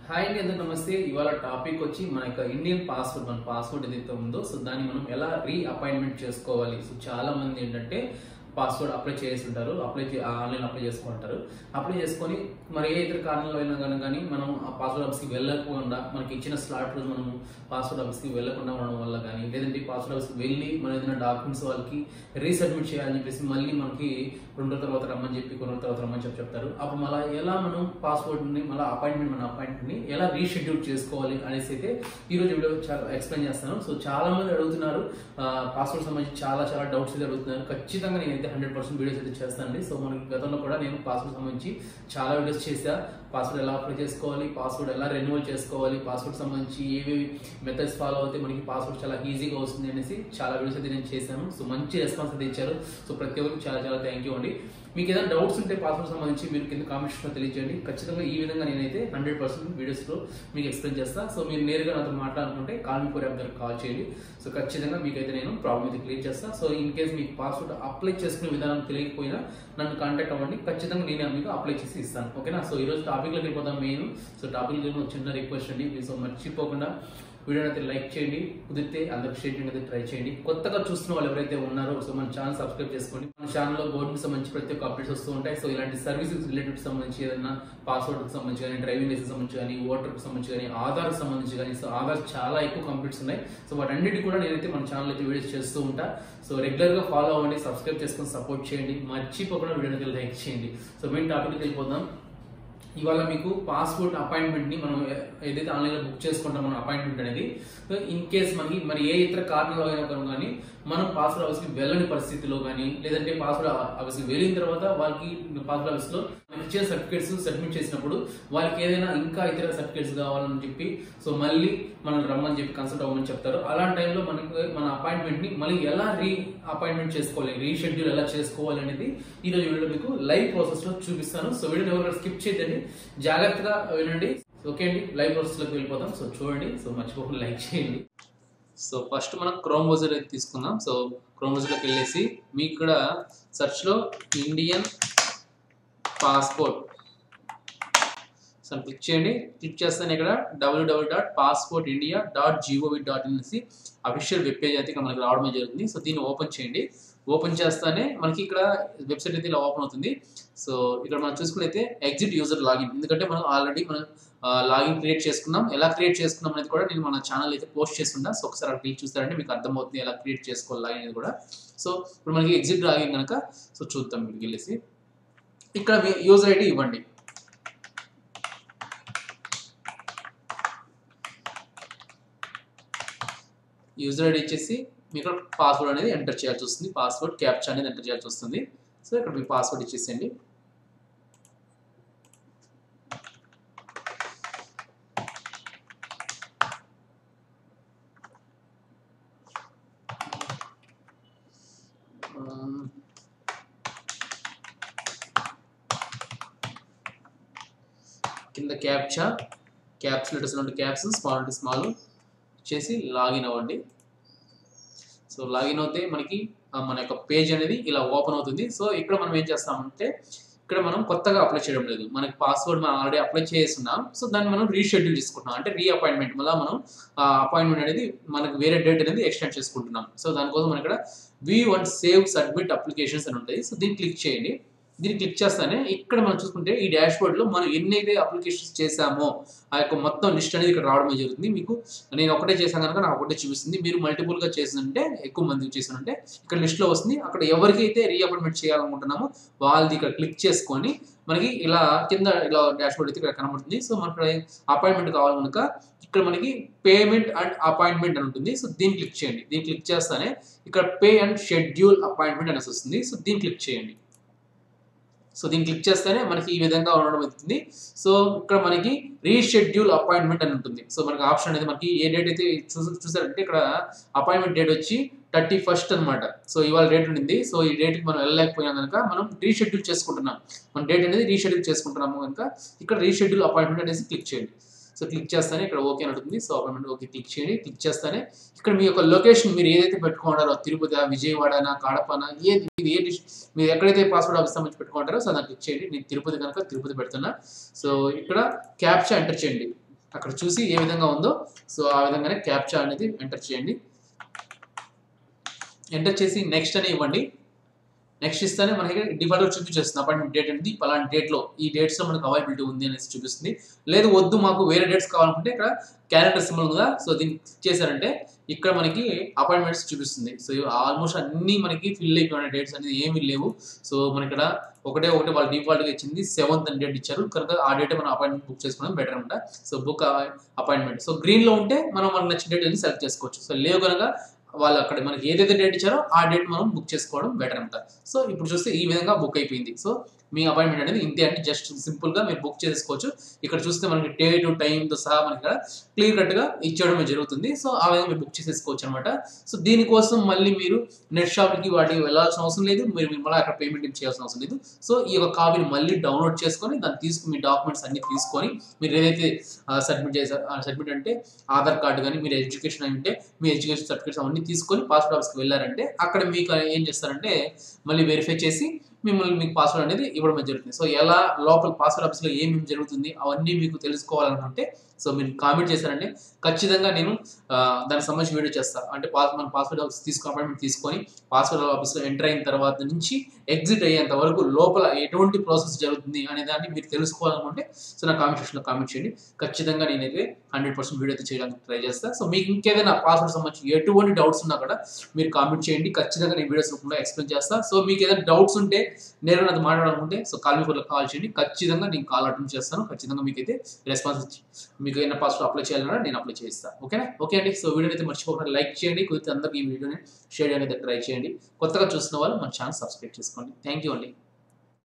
hi అండి అందరూ నమస్తే ఇవాళ టాపిక్ వచ్చి మన యొక్క ఇండియన్ పాస్పోర్ట్ మన పాస్పోర్ట్ ఏదైతే ఉందో సో దాన్ని మనం ఎలా రీ అపాయింట్మెంట్ చేసుకోవాలి సో చాలా మంది ఏంటంటే పాస్పోర్ట్ అప్లై చేసి ఉంటారు అప్లై ఆన్లైన్ అప్లై చేసుకుంటారు అప్లై చేసుకొని మరి ఏ ఇతర కారణాలు అయినా కానీ కానీ మనం ఆ పాస్పోర్ట్ ఆఫీస్కి వెళ్ళకుండా మనకి ఇచ్చిన స్లాట్ రోజు మనము పాస్పోర్ట్ ఆఫీస్కి వెళ్ళకుండా ఉండడం వల్ల కానీ లేదంటే పాస్పోర్ట్ ఆఫీస్కి వెళ్ళి మన ఏదైనా డాక్యుమెంట్స్ వాళ్ళకి రీసబ్మిట్ చేయాలని చెప్పేసి మళ్ళీ మనకి రెండు రోజుల తర్వాత రమ్మని చెప్పి కొన్ని రోజుల తర్వాత రమ్మని చెప్పి చెప్తారు అప్పుడు మళ్ళీ ఎలా మనం పాస్పోర్ట్ని మళ్ళీ అపాయింట్మెంట్ మన అపాయింట్మెంట్ని ఎలా రీషెడ్యూల్ చేసుకోవాలి అనేసి అయితే ఈ రోజు వీడియో చాలా ఎక్స్ప్లెయిన్ చేస్తాను సో చాలా మంది అడుగుతున్నారు పాస్పోర్ట్ సంబంధించి చాలా చాలా డౌట్స్ అయితే అడుగుతున్నారు ఖచ్చితంగా నేనైతే హండ్రెడ్ పర్సెంట్ వీడియోస్ అయితే చేస్తానండి సో మనకి గతంలో కూడా నేను పాస్పోర్ట్ సంబంధించి చాలా వీడియోస్ చేశా పాస్పోర్ట్ ఎలా అప్లై చేసుకోవాలి పాస్పోర్ట్ ఎలా రెన్యువల్ చేసుకోవాలి పాస్పోర్ట్ సంబంధించి ఏవేవి మెథడ్స్ ఫాలో అవుతే మనకి పాస్పోర్ట్ చాలా ఈజీగా వస్తుంది అనేసి చాలా వీడియోస్ అయితే నేను చేశాను సో మంచి రెస్పాన్స్ అయితే ఇచ్చారు సో ప్రతి ఒక్కరికి చాలా చాలా థ్యాంక్ యూ అండి మీకు ఏదైనా డౌట్స్ ఉంటే పాస్పోర్ట్ సంబంధించి మీరు కింద కామెంట్స్ లో తెలియజేయండి ఖచ్చితంగా ఈ విధంగా నేనైతే హండ్రెడ్ పర్సెంట్ వీడియోస్ లో మీకు ఎక్స్ప్లెయిన్ చేస్తా సో మీరు నేరుగా నాతో మాట్లాడుకుంటే కాల్ మీ కోరి దగ్గర కాల్ చేయండి సో ఖచ్చితంగా మీకైతే నేను ప్రాబ్లమ్ అయితే క్లియర్ చేస్తా సో ఇన్ కేస్ మీకు పాస్పోర్ట్ అప్లై చేసుకునే విధానం తెలియకపోయినా నన్ను కాంటాక్ట్ అవ్వండి ఖచ్చితంగా నేను మీకు అప్లై చేసి ఇస్తాను ఓకేనా సో ఈరోజు టాపిక్లోకి వెళ్ళిపోతాం మెయిన్ సో టాపిక్ చిన్న రిక్వెస్ట్ అండి సో మర్చిపోకుండా వీడియో అయితే లైక్ చేయండి కుదిరితే అందరికి షేర్ చేయడం అయితే ట్రై చేయండి కొత్తగా చూస్తున్న వాళ్ళు ఎవరైతే ఉన్నారో సో మన ఛానల్ సబ్స్క్రైబ్ చేసుకోండి మన ఛానల్లో గవర్నమెంట్ సంబంధించి ప్రతి ఒక్క అప్డేట్స్ వస్తూ ఉంటాయి సో ఇలాంటి సర్వీసెస్ రిలేటెడ్ సంబంధించి ఏదైనా పాస్వర్డ్ సంబంధించి కానీ డ్రైవింగ్ లైసెన్స్ సంబంధించి కానీ ఓటర్ సంబంధించి కానీ ఆధార్ సంబంధించి కానీ సో ఆధార్ చాలా ఎక్కువ కంప్లీట్స్ ఉన్నాయి సో వాటన్నిటి కూడా నేనైతే మన ఛానల్ అయితే వీడియోస్ చేస్తూ ఉంటా సో రెగ్యులర్ గా ఫాలో అవ్వండి సబ్స్క్రైబ్ చేసుకొని సపోర్ట్ చేయండి మర్చిపోకుండా వీడియోకి లైక్ చేయండి సో మెయిన్ టాపిక్ వెళ్ళిపోదాం ఇవాళ మీకు పాస్పోర్ట్ అపాయింట్మెంట్ ని మనం ఏ- ఏదైతే ఆన్లైన్ లో బుక్ చేసుకుంటాం మనం అపాయింట్మెంట్ అనేది ఇన్ కేస్ మనకి మరి ఏ ఇతర కారణాలు అయినా కానీ మనం పాస్పోర్ట్ ఆఫీస్ కి వెళ్ళని పరిస్థితిలో కానీ లేదంటే పాస్పోర్ట్ ఆఫీస్ కి వెళ్ళిన తర్వాత వాళ్ళకి పాస్పోర్ట్ ఆఫీస్ లో మనకి ఇచ్చిన సర్టిఫికేట్స్ సబ్మిట్ చేసినప్పుడు వాళ్ళకి ఏదైనా ఇంకా ఇతర సర్టిఫికేట్స్ కావాలని చెప్పి సో మళ్ళీ మనం రమ్మని చెప్పి కన్సల్ట్ అవ్వమని చెప్తారు అలాంటి టైంలో మనకి మన అపాయింట్మెంట్ ని మళ్ళీ ఎలా రీ అపాయింట్మెంట్ చేసుకోవాలి రీషెడ్యూల్ ఎలా చేసుకోవాలి అనేది ఈ రోజు వీడియో మీకు లైవ్ ప్రాసెస్ లో చూపిస్తాను సో వీడియో ఎవరు స్కిప్ చేయదండి జాగ్రత్తగా వినండి ఓకే అండి లైవ్ ప్రాసెస్ లోకి వెళ్ళిపోతాం సో చూడండి సో మర్చిపోకుండా లైక్ చేయండి సో ఫస్ట్ మనం క్రోమ్ బ్రౌజర్ అయితే తీసుకుందాం సో క్రోమ్ బ్రౌజర్లోకి వెళ్ళేసి మీకు ఇక్కడ సెర్చ్లో ఇండియన్ పాస్పోర్ట్ సో క్లిక్ చేయండి క్లిక్ చేస్తాను ఇక్కడ WWW dot passport India dot GOV dot in అనేసి అఫీషియల్ వెబ్ పేజ్ అయితే ఇక్కడ మనకి రావడం జరుగుతుంది సో దీన్ని ఓపెన్ చేయండి ఓపెన్ చేస్తానే మనకి ఇక్కడ వెబ్సైట్ అయితే ఇలా ఓపెన్ అవుతుంది సో ఇక్కడ మనం చూసుకున్నైతే ఎగ్జిట్ యూజర్ లాగిన్ ఎందుకంటే మనం ఆల్రెడీ మనం లాగిన్ క్రియేట్ చేసుకున్నాం ఎలా క్రియేట్ చేసుకున్నాం అనేది కూడా నేను మన ఛానల్ అయితే పోస్ట్ చేస్తున్నా సో ఒకసారి అక్కడ క్లిక్ చూస్తారంటే మీకు అర్థమవుతుంది ఎలా క్రియేట్ చేసుకోవాలి లాగిన్ అనేది కూడా సో ఇప్పుడు మనకి ఎగ్జిట్ లాగిన్ కనుక సో చూద్దాం మీకు వెళ్ళేసి ఇక్కడ మీ యూజర్ ఐడి ఇవ్వండి యూజర్ ఐడి ఇచ్చేసి మీకు పాస్వర్డ్ అనేది ఎంటర్ చేయాల్సి వస్తుంది పాస్వర్డ్ క్యాప్చా అనేది ఎంటర్ చేయాల్సి వస్తుంది సో ఇక్కడ మీ పాస్వర్డ్ ఇచ్చేసేయండి ఆ, కింద క్యాప్చా క్యాప్స్ లెటర్స్ నుండి క్యాప్స్ స్మాల్ నుండి స్మాల్ చేసి లాగిన్ అవ్వండి సో లాగిన్ అవుతే మనకి ఆ, మన యొక్క పేజ్ అనేది ఇలా ఓపెన్ అవుతుంది సో ఇక్కడ మనం ఏం చేస్తామంటే ఇక్కడ మనం కొత్తగా అప్లై చేయడం లేదు మనకి పాస్వర్డ్ మనం ఆల్రెడీ అప్లై చేస్తున్నాం సో దాన్ని మనం రీషెడ్యూల్ చేసుకుంటున్నాం అంటే రీ అపాయింట్మెంట్ మళ్ళీ మనం ఆ అపాయింట్మెంట్ అనేది మనకి వేరే డేట్ అనేది ఎక్స్టెండ్ చేసుకుంటున్నాం సో దానికోసం మనం ఇక్కడ V one save submit applications అని ఉంటాయి సో దీన్ని క్లిక్ చేయండి దీన్ని క్లిక్ చేస్తానే ఇక్కడ మనం చూసుకుంటే ఈ డాష్ బోర్డ్ లో మనం ఎన్నైతే అప్లికేషన్స్ చేసామో ఆ యొక్క మొత్తం లిస్ట్ అనేది ఇక్కడ రావడం జరుగుతుంది మీకు నేను ఒకటే చేశాను కనుక నాకు ఒకటే చూపిస్తుంది మీరు మల్టిపుల్ గా చేస్తుంటే ఎక్కువ మందికి చేస్తుంటే ఇక్కడ లిస్ట్ లో వస్తుంది అక్కడ ఎవరికైతే రీఅపాయింట్మెంట్ చేయాలనుకుంటున్నామో వాళ్ళది ఇక్కడ క్లిక్ చేసుకొని మనకి ఇలా కింద ఇలా డాష్ బోర్డ్ అయితే ఇక్కడ కనబడుతుంది సో మనకి అపాయింట్మెంట్ కావాలి కనుక ఇక్కడ మనకి పేమెంట్ అండ్ అపాయింట్మెంట్ అని ఉంటుంది సో దీన్ని క్లిక్ చేయండి దీన్ని క్లిక్ చేస్తానే ఇక్కడ పే అండ్ షెడ్యూల్ అపాయింట్మెంట్ అనేసి వస్తుంది సో దీన్ని క్లిక్ చేయండి సో దీన్ని క్లిక్ చేస్తేనే మనకి ఈ విధంగా ఉండడం అవుతుంది సో ఇక్కడ మనకి రీషెడ్యూల్ అపాయింట్మెంట్ అని ఉంటుంది సో మనకి ఆప్షన్ అనేది మనకి ఏ డేట్ అయితే చూ చూసారంటే ఇక్కడ అపాయింట్మెంట్ డేట్ వచ్చి థర్టీ ఫస్ట్ అనమాట సో ఇవాళ డేట్ ఉండింది సో ఈ డేట్కి మనం వెళ్ళలేకపోయినా కనుక మనం రీషెడ్యూల్ చేసుకుంటున్నాం మన డేట్ అనేది రీషెడ్యూల్ చేసుకుంటున్నాము కనుక ఇక్కడ రీషెడ్యూల్ అపాయింట్మెంట్ అనేసి క్లిక్ చేయండి సో క్లిక్ చేస్తానే ఇక్కడ ఓకే అని ఉంటుంది సో అపాయింట్మెంట్ ఓకే క్లిక్ చేయండి క్లిక్ చేస్తానే ఇక్కడ మీ యొక్క లొకేషన్ మీరు ఏదైతే పెట్టుకుంటారో తిరుపతి విజయవాడనా కాడపనా ఏది ఇది ఏ డిష్ మీరు ఎక్కడైతే పాస్వర్డ్ ఆఫీస్ సంబంధించి పెట్టుకుంటారో సో దాన్ని క్లిక్ చేయండి నేను తిరుపతి కనుక తిరుపతి పెడుతున్నా సో ఇక్కడ క్యాప్చా ఎంటర్ చేయండి అక్కడ చూసి ఏ విధంగా ఉందో సో ఆ విధంగానే క్యాప్చా అనేది ఎంటర్ చేయండి ఎంటర్ చేసి నెక్స్ట్ అని ఇవ్వండి నెక్స్ట్ ఇస్తేనే మనకి డిఫాల్ట్ చూపించేస్తుంది అపాయింట్మెంట్ డేట్ అనేది పలానా డేట్లో ఈ డేట్స్లో మనకు అవైలబిలిటీ ఉంది అనేసి చూపిస్తుంది లేదు వద్దు మాకు వేరే డేట్స్ కావాలనుకుంటే ఇక్కడ క్యాలెండర్ సింబల్ ఉందా సో దీన్ని క్లిక్ చేశారంటే ఇక్కడ మనకి అపాయింట్మెంట్స్ చూపిస్తుంది సో ఆల్మోస్ట్ అన్ని మనకి ఫిల్ అయిపోయిన డేట్స్ అనేది ఏమీ లేవు సో మన ఇక్కడ ఒకటే ఒకటి వాళ్ళు డిఫాల్ట్గా ఇచ్చింది సెవెంత్ అని డేట్ ఇచ్చారు కనుక ఆ డేట్ మనం అపాయింట్మెంట్ బుక్ చేసుకోవడం బెటర్ అనమాట సో బుక్ అపాయింట్మెంట్ సో గ్రీన్లో ఉంటే మనం మనకు నచ్చిన డేట్ అనేది సెలెక్ట్ చేసుకోవచ్చు సో లేవు కనుక వాళ్ళు అక్కడ మనకి ఏదైతే డేట్ ఇచ్చారో ఆ డేట్ మనం బుక్ చేసుకోవడం బెటర్ అనమాట సో ఇప్పుడు చూస్తే ఈ విధంగా బుక్ అయిపోయింది సో మీ అపాయింట్మెంట్ అనేది ఇంతే అంటే జస్ట్ సింపుల్ గా మీరు బుక్ చేసుకోవచ్చు ఇక్కడ చూస్తే మనకి డేట్ టైంతో సహా మనకి ఇక్కడ క్లియర్ కట్ గా ఇచ్చేయడం జరుగుతుంది సో ఆ విధంగా మీరు బుక్ చేసేసుకోవచ్చు అనమాట సో దీనికోసం మళ్ళీ మీరు నెట్ షాప్కి వాటికి వెళ్ళాల్సిన అవసరం లేదు మీరు మీరు మళ్ళీ అక్కడ పేమెంట్ ఏం చేయాల్సిన అవసరం లేదు సో ఈ యొక్క కాపీని మళ్ళీ డౌన్లోడ్ చేసుకొని దాన్ని తీసుకుని మీ డాక్యుమెంట్స్ అన్ని తీసుకొని మీరు ఏదైతే సబ్మిట్ చేశారు సబ్మిట్ అంటే ఆధార్ కార్డు కానీ మీరు ఎడ్యుకేషన్ అంటే మీ ఎడ్యుకేషన్ సర్టిఫికేట్స్ అవన్నీ తీసుకొని పాస్పోర్ట్ ఆఫీస్కి వెళ్ళారంటే అక్కడ మీకు ఏం చేస్తారంటే మళ్ళీ వెరిఫై చేసి మిమ్మల్ని మీకు పాస్వర్డ్ అనేది ఇవ్వడం జరుగుతుంది సో ఎలా లోపల పాస్వర్డ్ ఆఫీస్లో ఏమేమి జరుగుతుంది అవన్నీ మీకు తెలుసుకోవాలనుకుంటే సో మీరు కామెంట్ చేశారంటే ఖచ్చితంగా నేను ఆ, దానికి సంబంధించి వీడియో చేస్తాను అంటే పాస్ మన పాస్వర్డ్ ఆఫీస్ తీసుకుని అపాయింట్మెంట్ తీసుకొని పాస్వర్డ్ ఆఫీస్లో ఎంటర్ అయిన తర్వాత నుంచి ఎగ్జిట్ అయ్యేంత వరకు లోపల ఎటువంటి ప్రాసెస్ జరుగుతుంది అనే దాన్ని మీరు తెలుసుకోవాలనుకుంటే సో నా కామెంట్ సెక్షన్లో కామెంట్ చేయండి ఖచ్చితంగా నేనైతే హండ్రెడ్ పర్సెంట్ వీడియో అయితే చేయడానికి ట్రై చేస్తాను సో మీకు ఇంకేదైనా పాస్వర్డ్ సంబంధించి ఎటువంటి డౌట్స్ ఉన్నా కూడా మీరు కామెంట్ చేయండి ఖచ్చితంగా నేను వీడియోస్ రూపంలో ఎక్స్ప్లెయిన్ చేస్తాను సో మీకు ఏదైనా డౌట్స్ ఉంటే నేను నాతో మాట్లాడాలనుకుంటే సో కాల్ మీ కాల్ చేయండి ఖచ్చితంగా నేను కాల్ అటెండ్ చేస్తాను ఖచ్చితంగా మీకైతే రెస్పాన్స్ ఇచ్చి మీకు ఏదైనా పాస్వర్డ్ అప్లై చేయాలన్నా నేను అప్లై చేస్తాను ఓకేనా ఓకే అండి సో వీడియో అయితే మర్చిపోకుండా లైక్ చేయండి కుదిరితే అందరికీ ఈ వీడియోని షేర్ అనేది ట్రై చేయండి కొత్తగా చూస్తున్న వాళ్ళు మన ఛానల్ సబ్స్క్రైబ్ చేసుకోండి థ్యాంక్ యూ అండి